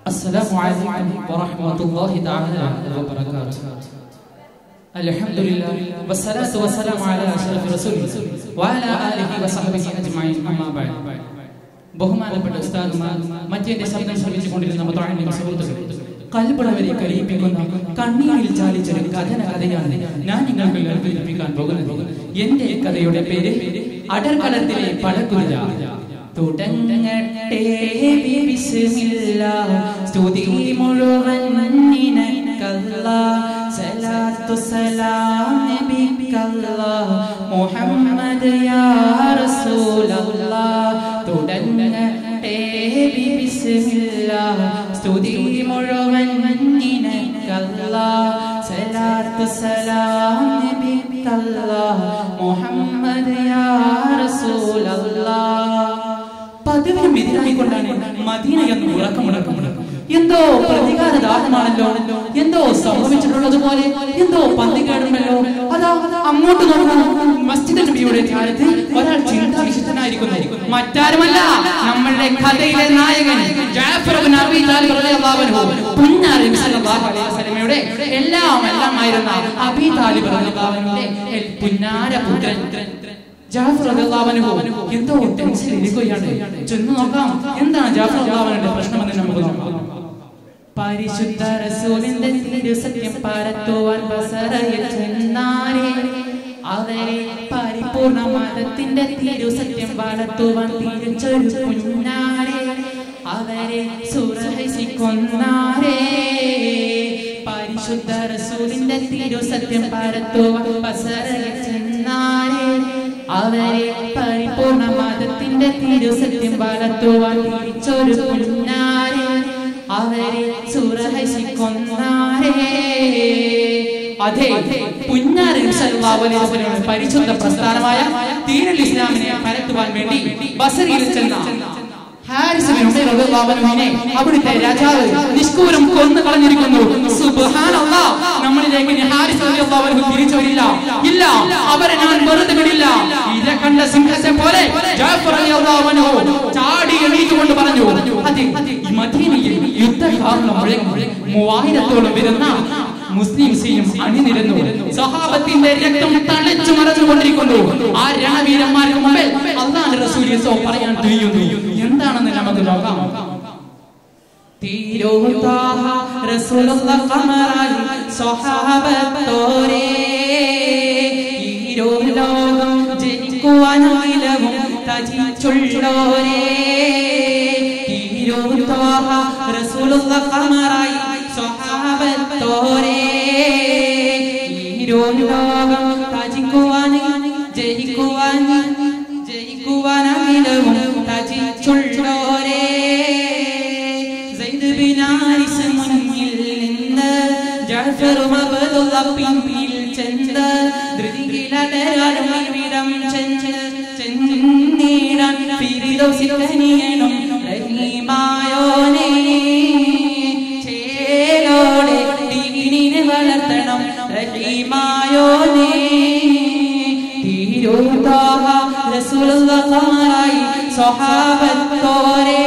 السلام عليكم ورحمة الله تعالى وبركاته الحمد لله والصلاة والسلام على أشرف رسول وعلى آله وصحبه أجمعين أما بعد ബഹുമാനപ്പെട്ട ഉസ്താദുമാർ മറ്റേന്റെ ശബ്ദം ശ്രമിച്ചുകൊണ്ടിരുന്ന മുതലാളിന്റെ സുഹൃത്തുക്കൾ കൽപ്പളവരെ കരയിപ്പിക്കുന്ന കണ്ണീരിൽ ചാലിച്ചൊരു കഥന കഥയാണ് ഞാൻ നിങ്ങൾക്ക് കേൾപ്പിക്കാൻ പോകുന്നത് എന്റെ കഥയുടെ പേര് അടർക്കടത്തിലെ പഴക്കുതിര തുടങ്ങട്ടെ ബിസ്മില്ല സ്തുതി മുഴുവൻ നിനക്കല്ല സലാത്തു സലാം നബിക്കല്ല മുഹമ്മദ് യാ റസൂലല്ലാ തുടങ്ങട്ടെ ബിസ്മില്ല സ്തുതി മുഴുവൻ നിനക്കല്ല സലാത്തു സലാം നബിക്കല്ല മുഹമ്മദ് യാ റസൂലല്ലാ പതിവിനും എതിരായിക്കൊണ്ടാണ് മദീന എന്ന് ഉറക്കമുണർക്കുന്നത് എന്തോ പ്രതികാര ദാഹമാണല്ലോ എന്തോ സംഭവിച്ചിട്ടുള്ളത് പോലെ എന്തോ പന്തി കേടുമല്ലോ അതാ അങ്ങോട്ട് നോക്കുന്നു മസ്ജിദ് നബിയുടെ ധ്യാനത്തിൽ ഒരാൾ ചിന്താവിശുദ്ധനായിരിക്കുന്നു മറ്റാരുമല്ല നമ്മളുടെ കഥയിലെ നായകൻ ജാഫർ ഇബ്നു അബീ താലിബ് റളിയല്ലാഹു അൻഹു പുന്നാര നബി സല്ലല്ലാഹു അലൈഹി വസല്ലമയുടെ എല്ലാം എല്ലാമായിരുന്ന അബീ താലിബ് റളിയല്ലാഹു അൻഹുവിന്റെ പുന്നാര പുത്രൻ ജാഫർ റളിയല്ലാഹു എന്തോ ടെൻഷൻ ഇരിക്കുകയാണ് ചെന്ന് നോക്കാം എന്താണ് ജാഫർ റളിയല്ലാഹുവിന്റെ പ്രശ്നമെന്ന് നമുക്ക് നോക്കാം പരിശുദ്ധ റസൂലിന്റെ തിരുസത്യം പരത്തുവാൻ ബസറയിൽ ചെന്നാരേ അവരെ പരിപൂർണ മതത്തിന്റെ തിരുസത്യം വളർത്തുവാൻ തിരിച്ചൊരു കുഞ്ഞാരെ അവരെ സുരഹിക്കൊന്നാരേ പരിശുദ്ധ റസൂലിന്റെ തിരുസത്യം പരത്തുവാൻ ബസറയിൽ ചെന്നാരേ അവരെ പരിപൂർണ മതത്തിന്റെ തിരുസത്യം വളർത്തുവാൻ തിരിച്ചൊരു കുഞ്ഞാരെ അവരെ സുരഹസിക്കൊന്നാരേ അതെ പുന്നാര പരിശുദ്ധ പ്രസ്ഥാനമായ ദീനുൽ ഇസ്ലാമിനെ പരത്തുവാൻ വേണ്ടി ബസറിയിൽ ചെന്ന ഹാരിസ് ബിൻ ഉമൈർ റളിയല്ലാഹു അൻഹുവിനെ അവിടുത്തെ രാജാവ് നിഷ്കൂരം കൊന്നു കളഞ്ഞിരിക്കുന്നു സുബ്ഹാനല്ലാഹ് നമ്മളിലേക്ക് ഇനി ഹാരിസ് റളിയല്ലാഹു അൻഹു തിരിച്ചു വരില്ല ഇല്ല അവരെ ഞാൻ വെറുതെ വിടില്ല ഇര കണ്ട സിംഹത്തെ പോലെ ജാഫർ റളിയല്ലാഹു അൻഹു ചാടി എണീറ്റുകൊണ്ട് പറഞ്ഞു അതെ ഈ മദീനയിൽ യുദ്ധകാരണം മുഴങ്ങി മൂവായിരത്തോളം വരുന്ന മുസ്ലിം സീനും അണിനിരന്നു സഹാബത്തിന്റെ രക്തം തളിച്ചു മറന്നുകൊണ്ടിരിക്കുന്നു ആ രണവീരന്മാർക്ക് മുമ്പിൽ അള്ളാഹ് റസൂൽ യെസോ പറയാൻ തുനിയുന്നു എന്താണെന്ന് നമുക്ക് നോക്കാം തീരോതാഹ റസൂലുള്ള ഖമറായി സ്വഹാബത്തോരേ ഈരോ ലോകം ജനിക്കുവാനായിലവും തജിച്ചുള്ളോരേ തീരോതാഹ റസൂലുള്ള ഖമറായി സ്വഹാബത്തോരേ ഈരോ ലോകം തജിക്കുവാനി ജയിക്കുവാനി ജയിക്കുവാനായിലവും തജിച്ചുള്ളോരേ സെയ്ദ് ബിൻ ഹാരിസ് മുന്നിൽ നിന്ന് ജാഫറും അബ്ദുള്ള പിന്നിൽ ചെന്ന് ധൃതിയിലടരാടും വിടം ചെന്ന് ചെന്നീടാൻ ഫിരിദൗസിൽ തനിയണം റഹീമായോനേ ചേലോടെ ദീനിനെ വളർത്തണം റഹീമായോനേ തീരൂതാഹ റസൂലുള്ള ഖമറായി സ്വഹാബത്തോരേ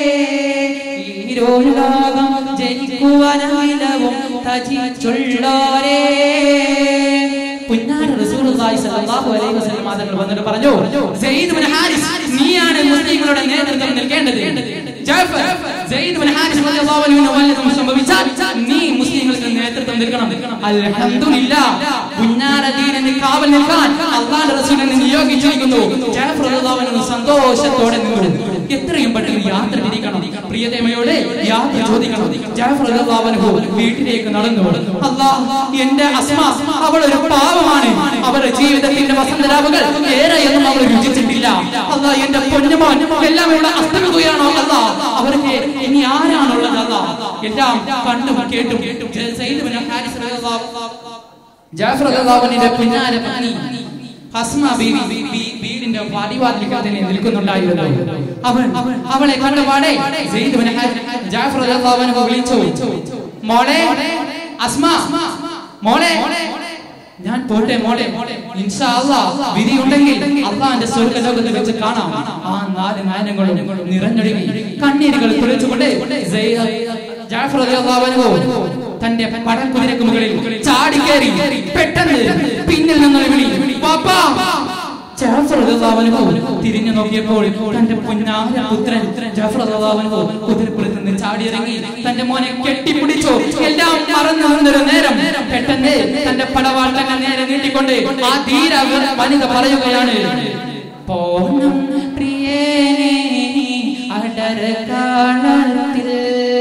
ലോകം ജനിക്കുവാനായിലവും തജിച്ചുള്ളോരേ പുന്നാര റസൂലുള്ളാഹി സ്വല്ലല്ലാഹു അലൈഹി വസല്ലം തങ്ങൾ വന്നിട്ട് പറഞ്ഞു സെയ്ദ് ബിൻ ഹാരിസ് നീയാണ് മുസ്ലിങ്ങളുടെ നേതൃത്വം നിൽക്കേണ്ടത് ജാഫർ സെയ്ദ് ബിൻ ഹാരിസ് റളിയല്ലാഹു അൻഹു വല്ലതും സംഭവിച്ചാൽ നീ മുസ്ലിങ്ങൾക്ക് നേതൃത്വം നിൽക്കണം അൽഹംദുലില്ലാ പുന്നാര ദീനിന് കാവൽ നിൽക്കാൻ അല്ലാഹുവിന്റെ റസൂലിനെ നിയോഗിച്ചിരിക്കുന്നു ജാഫർ റളിയല്ലാഹു അൻഹു സന്തോഷത്തോടെ നിന്നു എത്രയും പെട്ടെന്ന് യാത്ര തിരിക്കണം പ്രിയതമയോടെ യാത്ര ചോദിക്കണം ജാഫർ റളിയല്ലാഹു അൻഹു വീട്ടിലേക്ക് നടന്നു അല്ലാഹ് എന്റെ അസ്മ അവൾ ഒരു പാവമാണ് അവരുടെ ജീവിതത്തിന്റെ വസന്തരാവുകൾ ഏറെയൊന്നും അവൾ രുചിച്ചിട്ടില്ല അല്ലാ എന്റെ പൊന്നുമോൻ എല്ലാം ഇവിടെ അസ്തമിക്കുകയാണോ അല്ല അവർക്ക് ഇനി ആരാണുള്ളത് അല്ല എല്ലാം കണ്ടും കേട്ടും സയ്യിദ് ബിൻ ഹാരിസ് റളിയല്ലാഹു ജാഫർ റളിയല്ലാഹുവിന്റെ പുന്നാര പത്നി ഹസ്മ ബീവി ബീ- വീടിന്റെ പടിവാതിൽ തന്നെ നിൽക്കുന്നുണ്ടായിരുന്നു അവൻ അവളെ കണ്ടുപാടെ സെയ്ദ് ബിൻ ഹാരിസ് ജാഫർ റളിയല്ലാഹു അൻഹു വിളിച്ചു മോളെ അസ്മ മോളെ ഞാൻ പോട്ടെ മോളെ ഇൻഷാ അല്ലാഹ് വിധി ഉണ്ടെങ്കിൽ അള്ളാന്റെ സ്വർഗ്ഗ ലോകത്ത് വെച്ച് കാണാം ആ നാല് നയനങ്ങളും നിറഞ്ഞൊഴുകി കണ്ണീരുകൾ തുറച്ചുകൊണ്ട് ജാഫർ റളിയല്ലാഹു അൻഹു തന്റെ പടക്കുതിരക്ക് മുകളിൽ ചാടിക്കേറി പെട്ടെന്ന് പിന്നിൽ നിന്നൊരു വിളി പാപ്പാ ജാഫർ റളിയല്ലാഹു അൻഹു തിരിഞ്ഞു നോക്കിയപ്പോൾ തന്റെ പൊന്നാര പുത്രൻ ജാഫർ റളിയല്ലാഹു അൻഹു കുതിരപ്പുറത്ത് നിന്ന് ചാടിയിറങ്ങി തന്റെ മോനെ കെട്ടിപ്പിടിച്ചു എല്ലാം മറന്നു നിന്നൊരു നേരം പെട്ടെന്ന് തന്റെ പടവാട്ടങ്ങൾ നേരെ നീട്ടിക്കൊണ്ട് ആ ധീര വനിത പറയുകയാണ് പോണം പ്രിയനേ അടരക്കാളത്തിൽ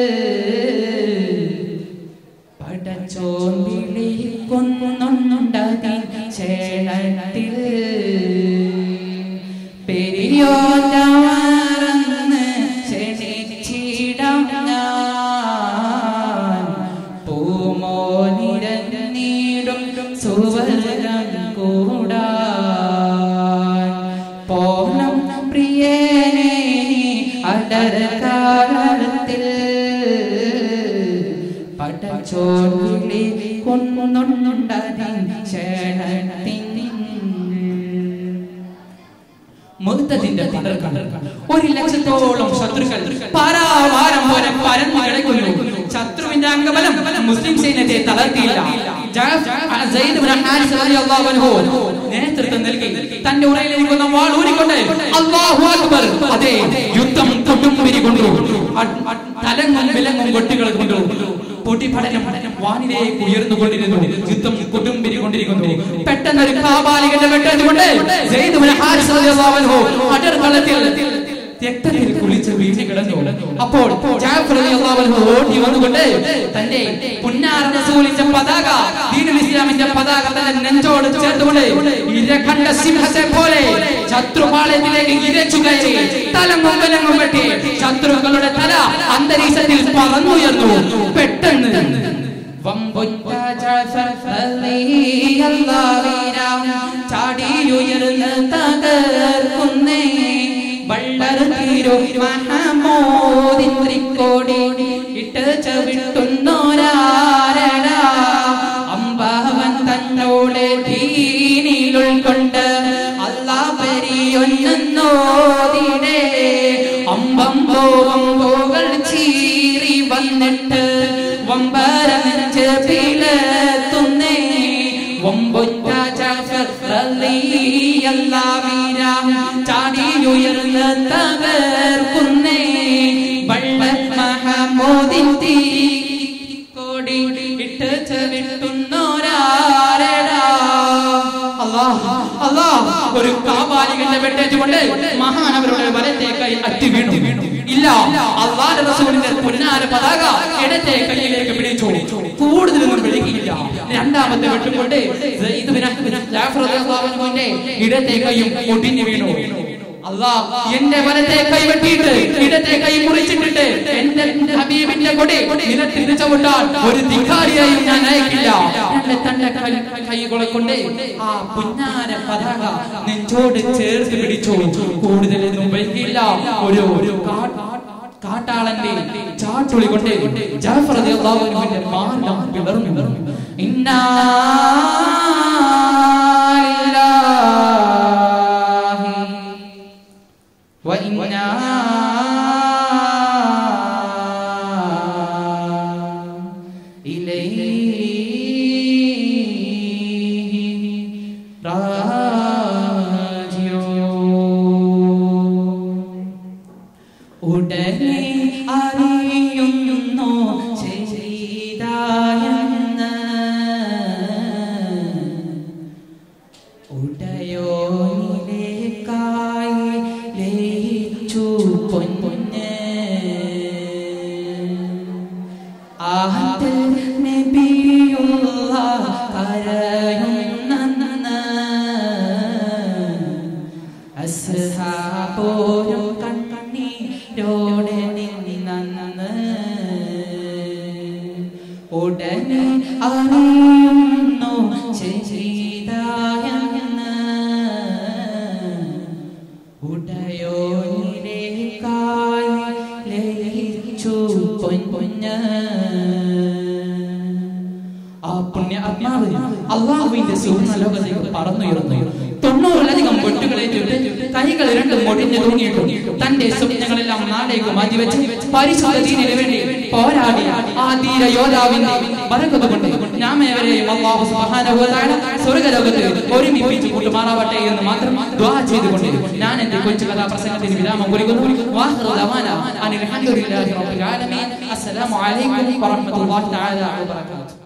പടച്ചോൻ വിളിക്കൊന്നുണ്ടാതി ചേളത്തിൽ പെരിയോറ്റ മറന്ന് ക്ഷണിച്ചിടാം ഞാൻ പൂമോനിരന്നീടും സുവർഗം കൂടാൻ പോണം പ്രിയനേ അടരക്കാലത്തിൽ പടച്ചോർവിളി കൊന്നുണ്ടാതി ക്ഷണത്തിൻ മുഹത്തതിന്റെ പടർകൾ ഒരു ലക്ഷത്തോളം ശത്രുക്കൾ പാരാവാരം പോലെ പരന്നു കിടക്കുന്നു ശത്രുവിന്റെ അംഗബലം മുസ്ലിം സൈന്യത്തെ തളർത്തിയില്ല ജാഫ്- ആ സയ്യിദ് ഇബ്നു ഹാരിസ് റളിയല്ലാഹു അൻഹു നേതൃത്വം നൽകി തന്റെ ഉറയിലിരിക്കുന്ന വാൾ ഊരിക്കൊണ്ട് അല്ലാഹു അക്ബർ അതെ യുദ്ധം കൊടുമ്പിരി കൊണ്ടു അ- അ- തലങ്ങും വിലങ്ങും കൊട്ടുകൾ കൊണ്ടു പൊട്ടിപ്പടനം വാനിലേക്ക് ഉയർന്നുകൊണ്ടിരുന്നു യുദ്ധം കൊടുമ്പിരി കൊണ്ടിരിക്കുന്നു പെട്ടെന്ന് ഒരു കാപാലികന്റെ വെട്ടേറ്റുകൊണ്ട് സയ്യിദ് ഇബ്നു ഹാരിസ് റളിയല്ലാഹു അൻഹു അടർകളത്തിൽ രക്തത്തിൽ കുളിച്ച് വീണ് കിടന്നു അപ്പോൾ ജാഫർ റളിയല്ലാഹു അൻഹു ഓടി വന്നുകൊണ്ട് തന്റെ പുന്നാര റസൂലിന്റെ പതാക ദീനുൽ ഇസ്ലാമിന്റെ പതാക തന്റെ നെഞ്ചോട് ചേർത്തുകൊണ്ട് ഇരകണ്ട സിംഹത്തെ പോലെ ശത്രുപാളയത്തിലേക്ക് ഇരച്ചു കയറി തലങ്ങും വിലങ്ങും വെട്ടി ശത്രുക്കളുടെ തല അന്തരീക്ഷത്തിൽ പറന്നുയർന്നു പെട്ടെന്ന് വമ്പൊറ്റ ജാഫർ റളിയല്ലാഹുവിനാം ചാടിയുയർന്ന് തകർക്കുന്നേ വള്ളർ തീരു മഹമൂദിൻ തൃക്കോടി ഇട്ട് ചവിട്ടുന്നോരാരട അമ്പാവൻ തന്നോട് ദീനിൽ ഉൾക്കൊണ്ട് അല്ലാ പെരിയൊന്നോതിടേ അമ്പമ്പോ അമ്പോകൾ ചീറി വന്നിട്ട് വമ്പര നെഞ്ച് പിളത്തുന്നേ വമ്പൊറ്റ ജാഫർ റളിയല്ലാഹുവിനാം ചാടിയുയർന്ന് തകർക്കുന്നേ വള്ള മഹമൂദിൻ തീ കോടി ഇട്ട് ചവിട്ടുന്നോരാരടാ അല്ലാഹ് അല്ലാഹ് ഒരു കാപാലികന്റെ വെട്ടേറ്റുകൊണ്ട് മഹാനവരുടെ വലത്തെ കൈ അറ്റി വീണു ഇല്ല അള്ളാഹുവിന്റെ റസൂലിന്റെ പൊന്നാര പതാക ഇടത്തെ കൈയിലേക്ക് പിടിച്ചു കൂടുതലൊന്നും പിടിക്കില്ല രണ്ടാമത്തെ വെട്ടുകൊണ്ട് സയ്യിദ് ബിൻ അഹ്മദ് ജാഫർ റളിയല്ലാഹു അൻഹുവിന്റെ ഇടത്തെ കൈയും ഒടിഞ്ഞു വീണു അല്ലാ എന്റെ വലത്തെ കൈ വെട്ടിയിട്ട് ഇടത്തെ കൈ മുറിച്ചിട്ടിട്ട് എന്റെ ഹബീബിന്റെ കൊടി നിലത്തിട്ട് ചവിട്ടാൻ ഒരു ധിക്കാരിയായും ഞാൻ അയക്കില്ല എന്റെ തന്റെ കൈ- കൈകളെ കൊണ്ട് ആ പുന്നാര പതാക നെഞ്ചോട് ചേർത്ത് പിടിച്ചു കൂടുതലൊന്നും വൈകില്ല ഒരു ഒരു കാ- കാട്ടാളന്റെ ചാട്ടുളി കൊണ്ട് ജാഫർ റളിയല്ലാഹു അൻഹുവിന്റെ മാർഗം പിളർന്നു ഇന്നാ ലില്ലാഹി وإنا إليه راجعون ഉടനെ അറിയുന്നു ചെയ്തായെന്ന് ഉടയോനിലേക്കായി ലയിച്ചു പൊന്നെ ആഹത്ത് നബിയുള്ള കരയുന്നെന്ന് അസ്ഹാബോരും കണ്ണീരോടെ നിന്നന്ന് ഉടനെ അറിയുന്നു ചെയ്തായെന്ന് ഉടയോനിലേക്കായി ലയിച്ചു പൊൻപൊഞ്ഞ് ആ പുണ്യ ആത്മാവ് അള്ളാഹുവിന്റെ സുവർണ്ണ ലോകത്തേക്ക് പറന്നുയർന്നു തൊണ്ണൂറിലധികം പൊട്ടുകളേറ്റിട്ട് കൈകൾ രണ്ടും ഒടിഞ്ഞു തൂങ്ങിയിട്ടും തന്റെ സ്വപ്നങ്ങളെല്ലാം നാളേക്ക് മാറ്റിവെച്ച് പരിശുദ്ധ ദീനിനു വേണ്ടി പോരാടി ആ ധീര യോദ്ധാവിന്റെ ബറക്കത്ത് കൊണ്ട് നാം ഏവരെയും അല്ലാഹു സുബ്ഹാനഹു വ തആല സ്വർഗ്ഗലോകത്ത് ഒരുമിപ്പിച്ച് കൂട്ടുമാറാവട്ടെ എന്ന് മാത്രം ദുആ ചെയ്തുകൊണ്ട് ഞാൻ എന്റെ കൊച്ചു കഥാപ്രസംഗത്തിന് വിരാമം കുറിക്കുന്നു വാഹിറു ദവാന അനിൽ ഹംദുലില്ലാഹി റബ്ബിൽ ആലമീൻ അസ്സലാമു അലൈക്കും വറഹ്മത്തുള്ളാഹി തആല വബറകാതുഹു